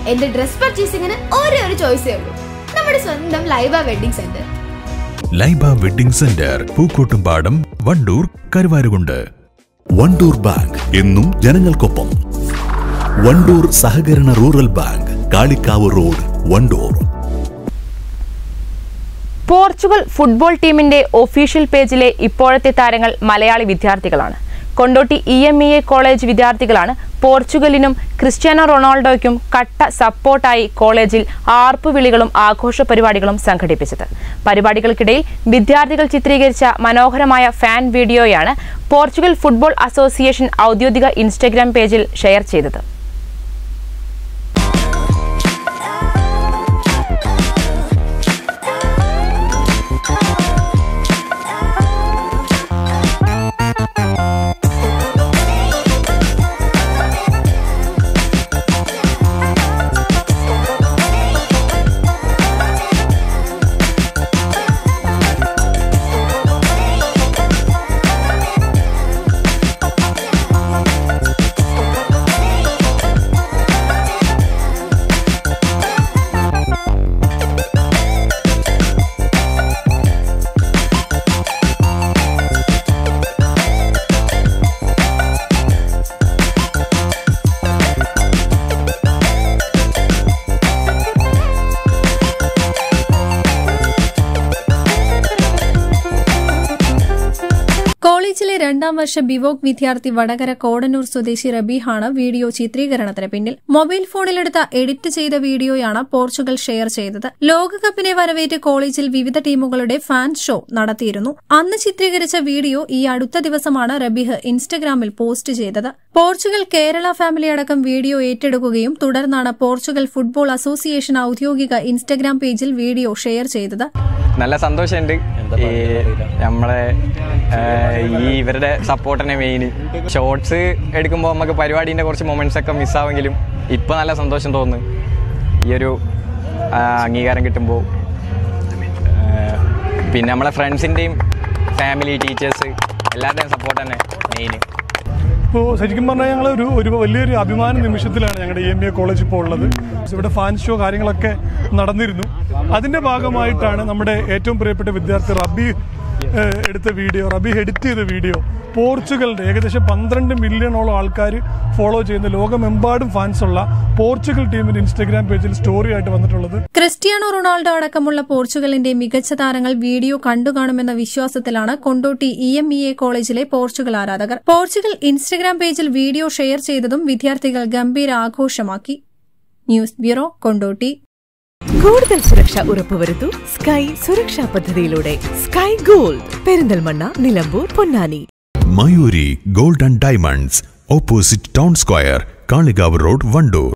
എന്റെ ഡ്രസ് പർച്ചേസിംഗിന് ഒരേ ഒരു ചോയ്സേ ഉള്ളൂ നമ്മുടെ സ്വന്തം Laiba wedding centre Laiba wedding centre Pookkottumpadam Wandoor Karuvarakundu Wandoor bank എന്നും ജനങ്ങൾക്കൊപ്പം വണ്ടൂർ സഹകരണ rural bank Kalikavu road Wandoor Portugal football ടീമിന്റെ ഒഫീഷ്യൽ പേജിലെ ഇപ്പോഴത്തെ താരങ്ങൾ മലയാളി വിദ്യാർത്ഥികളാണ് Kondotty E M E A college വിദ്യാർത്ഥികളാണ് പോർച്ചുഗലിനും ക്രിസ്ത്യാനോ റൊണാൾഡോയ്ക്കും കട്ട സപ്പോർട്ടായി കോളേജിൽ ആർപ്പുവിളികളും ആഘോഷ പരിപാടികളും സംഘടിപ്പിച്ചത് പരിപാടികൾക്കിടയിൽ വിദ്യാർത്ഥികൾ ചിത്രീകരിച്ച മനോഹരമായ ഫാൻ വീഡിയോയാണ് പോർച്ചുഗൽ ഫുട്ബോൾ അസോസിയേഷൻ ഔദ്യോഗിക ഇൻസ്റ്റഗ്രാം പേജിൽ ഷെയർ ചെയ്തത് കോളേജിലെ രണ്ടാം വർഷ ബിവോക് വിദ്യാർത്ഥി വടകര കോടന്നൂർ സ്വദേശി റബീഹാണ് വീഡിയോ ചിത്രീകരണത്തിന് പിന്നിൽ മൊബൈൽ ഫോണിലെടുത്ത എഡിറ്റ് ചെയ്ത വീഡിയോയാണ് പോർച്ചുഗൽ ഷെയർ ചെയ്തത് ലോകകപ്പിനെ വരവേറ്റ് കോളേജിൽ വിവിധ ടീമുകളുടെ ഫാൻ ഷോ നടത്തിയിരുന്നു അന്ന് ചിത്രീകരിച്ച വീഡിയോ ഈ അടുത്ത ദിവസമാണ് റബീഹ് ഇൻസ്റ്റഗ്രാമിൽ പോസ്റ്റ് ചെയ്തത് പോർച്ചുഗൽ കേരള ഫാമിലി അടക്കം വീഡിയോ ഏറ്റെടുക്കുകയും തുടർന്നാണ് പോർച്ചുഗൽ ഫുട്ബോൾ അസോസിയേഷൻ ഔദ്യോഗിക ഇൻസ്റ്റഗ്രാം പേജിൽ വീഡിയോ ഷെയർ ചെയ്തത് നല്ല സന്തോഷമുണ്ട് ഈ നമ്മളെ ആ, ഈ ഇവരുടെ സപ്പോർട്ട് തന്നെ മെയിൻ ഷോർട്സ് എടുക്കുമ്പോൾ നമുക്ക് പരിപാടീൻ്റെ കുറച്ച് മൊമെന്റ്സ് ഒക്കെ മിസ്സാവെങ്കിലും ഇപ്പം നല്ല സന്തോഷം തോന്നുന്നു ഈ ഒരു ആ, അംഗീകാരം കിട്ടുമ്പോൾ പിന്നെ നമ്മളെ ഫ്രണ്ട്സിൻ്റെയും ഫാമിലി ടീച്ചേഴ്സ് എല്ലാവരുടെയും സപ്പോർട്ട് തന്നെ മെയിൻ ഇപ്പോൾ ശരിക്കും പറഞ്ഞാൽ ഞങ്ങൾ ഒരു ഒരു വലിയൊരു അഭിമാന നിമിഷത്തിലാണ് ഞങ്ങളുടെ E M B A college ഇപ്പോൾ ഉള്ളത് ഇവിടെ ഫാൻ ഷോ കാര്യങ്ങളൊക്കെ നടന്നിരുന്നു അതിന്റെ ഭാഗമായിട്ടാണ് നമ്മുടെ ഏറ്റവും പ്രിയപ്പെട്ട വിദ്യാർത്ഥി റബി ഏഹ്, എടുത്ത വീഡിയോ റബി എഡിറ്റ് ചെയ്ത വീഡിയോ പോർച്ചുഗലിന്റെ ഏകദേശം പന്ത്രണ്ട് മില്യണോളം ആൾക്കാർ ഫോളോ ചെയ്യുന്ന ലോകമെമ്പാടും ഫാൻസ് ഉള്ള പോർച്ചുഗൽ ടീമിന്റെ ഇൻസ്റ്റഗ്രാം പേജിൽ സ്റ്റോറി ആയിട്ട് വന്നിട്ടുള്ളത് ക്രിസ്ത്യാനോ റൊണാൾഡോ അടക്കമുള്ള പോർച്ചുഗലിന്റെ മികച്ച താരങ്ങൾ വീഡിയോ കണ്ടുകാണുമെന്ന വിശ്വാസത്തിലാണ് Kondotty E M E A കോളേജിലെ പോർച്ചുഗൽ ആരാധകർ പോർച്ചുഗൽ ഇൻസ്റ്റഗ്രാം പേജിൽ വീഡിയോ ഷെയർ ചെയ്തതും വിദ്യാർത്ഥികൾ ഗംഭീര ആഘോഷമാക്കി ന്യൂസ് ബ്യൂറോ കൊണ്ടോട്ടി കൂടുതൽ സുരക്ഷ ഉറപ്പുവരുത്തൂ സ്കൈ സുരക്ഷാ പദ്ധതിയിലൂടെ sky gold Perinthalmanna Nilambur Ponnani Mayoori gold and diamonds opposite town square Kalikavu road Wandoor